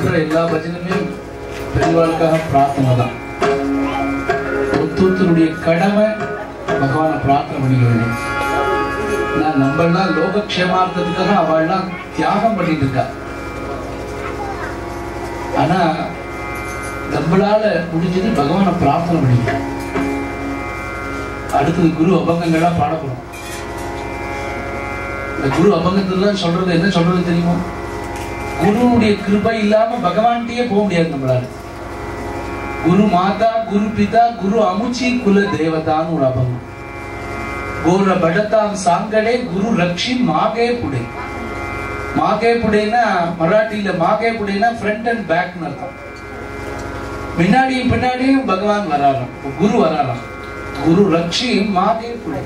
பண்ற எல்லா பஜனுமே பெரியவாளுக்காக பிரார்த்தனை தான் ஒருத்தருடைய கடமை பகவானை பிரார்த்தனை பண்ணிக்க வேண்டும் நான் நம்மளாம் லோகக்ஷேமார்த்தத்துக்காக அவள்லாம் தியாகம் பண்ணிட்டு இருக்கா ஆனா நம்மளால முடிஞ்சது பகவானை பிரார்த்தனை பண்ணிக்க அடுத்தது குரு அபங்கங்கள்லாம் பாடப்படும் இந்த குரு அபங்கத்துல சொல்றது என்ன சொல்றது தெரியுமா குருவுடைய கிருபை இல்லாம பகவான்கிட்டயே போக முடியாது நம்மளால குரு மாதா குரு பிதா குரு அமுச்சி குல தேவதான்னு ஒரு அபங்கம் கோர படத்தாம் சாங்கடே குரு ரக்ஷி மாகே புடை மாகே புடைனா மராட்டியில மாகே புடைனா ஃப்ரண்ட் அண்ட் பேக்னு அர்த்தம் முன்னாடியும் பின்னாடியும் பகவான் வராராம் குரு வராராம் குரு ரக்ஷி மாகே புடை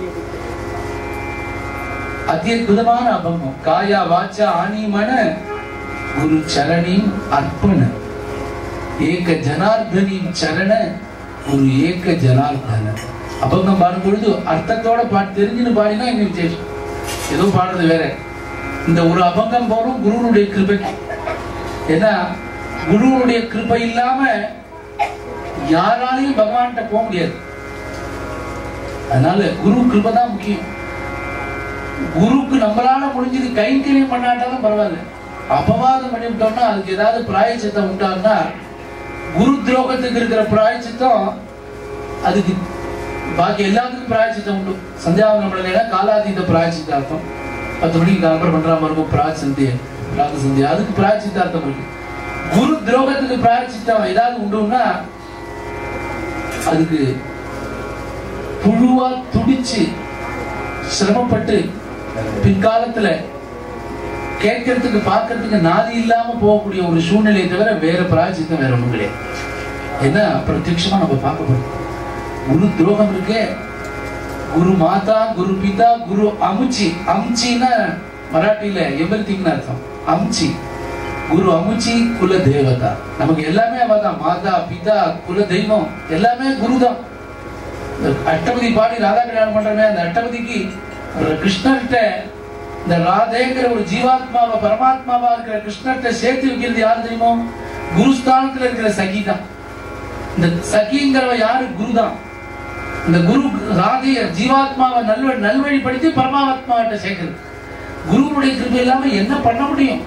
அத்தியுதமான அபங்கம் காயா வாச்சா ஆணிமன குரு சரணீம் அர்ப்பண ஏக ஜனார்தனின் சரண குரு ஏக ஜனார்தன அபங்கம் பாடும் பொழுது அர்த்தத்தோட பாட்டு தெரிஞ்சுன்னு பாடினா இன்னும் விசேஷம் ஏதோ பாடுறது வேற இந்த ஒரு அபங்கம் போறோம் குருவுடைய கிருபை ஏன்னா குருவுடைய கிருபை இல்லாம யாராலையும் பகவான்கிட்ட போக முடியாது அதனால குரு கிருபை தான் முக்கியம் குருக்கு நம்மளால முடிஞ்சது கைங்கரியம் பண்ணாட்டாலும் பரவாயில்ல அபவாதம் பண்ணிவிட்டோம்னா அதுக்கு ஏதாவது பிராயச்சித்தம் உண்டான்னா குரு துரோகத்துக்கு இருக்கிற பிராயச்சித்தம் அதுக்கு பாக்கி எல்லாத்துக்கும் பிராயச்சித்தம் உண்டு சந்தியாவனம் பண்ணலைன்னா காலாதீத பிராயச்சித்தார்த்தம் பத்து மணிக்கு காலம்பரம் பண்ற மாதிரி இருக்கும் பிராயசந்திய பிராத சந்தியா அதுக்கு பிராயச்சித்தார்த்தம் இருக்கு குரு துரோகத்துக்கு பிராயச்சித்தம் ஏதாவது உண்டுன்னா அதுக்கு புழுவா துடிச்சு சிரமப்பட்டு பிற்காலத்துல கேட்கறதுக்கு பார்க்கறதுக்கு நாதி இல்லாம போகக்கூடிய ஒரு சூழ்நிலையை தவிர வேற பிராயச்சித்தம் வேற ஒண்ணும் கிடையாது ஏன்னா பிரத்யட்சமா நம்ம பார்க்க போறோம் குரு துரோகம் இருக்கே குரு மாதா குரு பிதா குரு அமுச்சி அம்ச்சின்னா மராட்டியில எவரிதிங்னு அர்த்தம் அம்ச்சி குரு அமுச்சி குல தேவதா நமக்கு எல்லாமே அவதான் மாதா பிதா குல தெய்வம் எல்லாமே குரு தான் இந்த அஷ்டபதி பாடி ராதா கல்யாணம் பண்றமே அந்த அஷ்டபதிக்கு ஒரு கிருஷ்ணர்கிட்ட இந்த ராதேங்கிற ஒரு ஜீவாத்மாவை பரமாத்மாவா இருக்கிற கிருஷ்ணர்கிட்ட சேர்த்து வைக்கிறது யாரு தெரியுமோ குருஸ்தானத்துல இருக்கிற சகி தான் இந்த சகிங்கிறவ யாரு குரு தான் இந்த குரு ராதைய ஜீவாத்மாவை நல்வ நல்வழிப்படுத்தி பரமாத்மாவிட்ட சேர்க்கிறது குருவுடைய கிருபை இல்லாம என்ன பண்ண முடியும்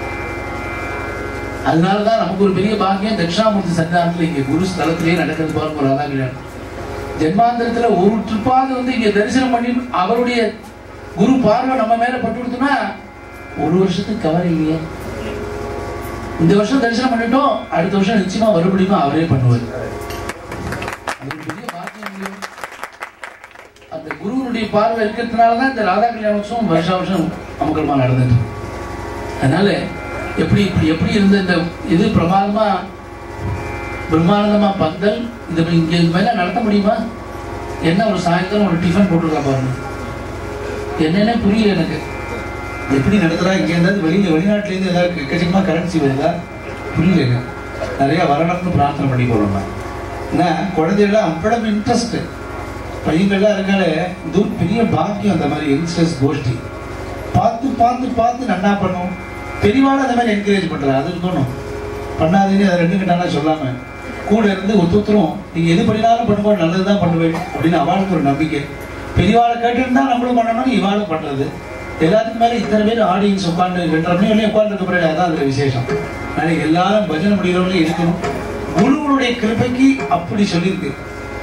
அதனாலதான் நமக்கு ஒரு பெரிய பாக்கியம் தட்சிணாமூர்த்தி சன்னிதானத்துல இங்க குரு ஸ்தலத்திலேயே நடக்கிறது பாருங்க ராதா கல்யாணம் ஜென்மாந்திரத்துல ஒரு ட்ரிப்பாவது வந்து இங்க தரிசனம் பண்ணி அவருடைய குரு பார்வை நம்ம மேல பட்டு கொடுத்தோம்னா ஒரு வருஷத்துக்கு கவர் இல்லையே இந்த வருஷம் தரிசனம் பண்ணிட்டோம் அடுத்த வருஷம் நிச்சயமா மறுபடியும் அவரே பண்ணுவார் அது ஒரு பெரிய பாக்கியம் இல்லையோ? அந்த குருவனுடைய பார்வை இருக்கிறதுனால தான் இந்த ராதா கல்யாண உற்சவம் வருஷா வருஷம் அமக்கலமா நடந்துட்டு இருக்கு. அதனால எப்படி இப்படி எப்படி இருந்த இந்த இது பிரமாதமா பிரம்மானந்தமா பந்தல் இது இங்க இது மேல நடத்த முடியுமா என்ன ஒரு சாயந்தரம் ஒரு டிஃபன் போட்டுருக்கா பாருங்க என்னன்னே புரியல எனக்கு எப்படி நடத்துறா இங்க இருந்தாலும் வெளியில வெளிநாட்டுல இருந்து ஏதாவது எக்கச்சக்கமா கரன்சி வருதா புரியலங்க நிறைய வரணும்னு பிரார்த்தனை பண்ணி போறோம் ஏன்னா குழந்தைகள்லாம் அவ்வளவு இன்ட்ரெஸ்ட் பையங்கள்லாம் இருக்காலே இது ஒரு பெரிய பாக்கியம் அந்த மாதிரி யங்ஸ்டர்ஸ் கோஷ்டி பார்த்து பார்த்து பார்த்து நன்னா பண்ணும் பெரியவாளும் அந்த மாதிரி என்கரேஜ் பண்றா அது இருக்கணும் பண்ணாதீங்க அதை ரெண்டு கிட்டானா சொல்லாம கூட இருந்து ஒத்துத்தரும் நீங்க எது பண்ணினாலும் பண்ணுங்க நல்லதுதான் பண்ணுவேன் அப்படின்னு அவளுக்கு ஒரு நம்பிக்கை பெரியவாளை கேட்டுட்டு தான் நம்மளும் பண்ணணும் இவாளும் பண்றது எல்லாத்துக்கும் மேல இத்தனை பேர் ஆடியன்ஸ் உட்காந்து ரெண்டரை மணி வரையும் உட்கார்ந்து இருக்க பிறகு அதான் அதுல விசேஷம் நாளைக்கு எல்லாரும் பஜனை முடிகிறவங்களே இருக்கணும் குருவுடைய கிருபைக்கு அப்படி சொல்லியிருக்கு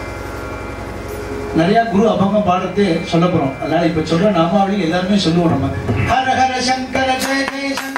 நிறைய குரு அபங்கம் பாடத்தை சொல்ல போறோம் அதனால இப்ப சொல்ற நாமாவளி எல்லாருமே சொல்லுவோம் நம்ம ஹர ஹர சங்கர ஜெய ஜெய சங்கர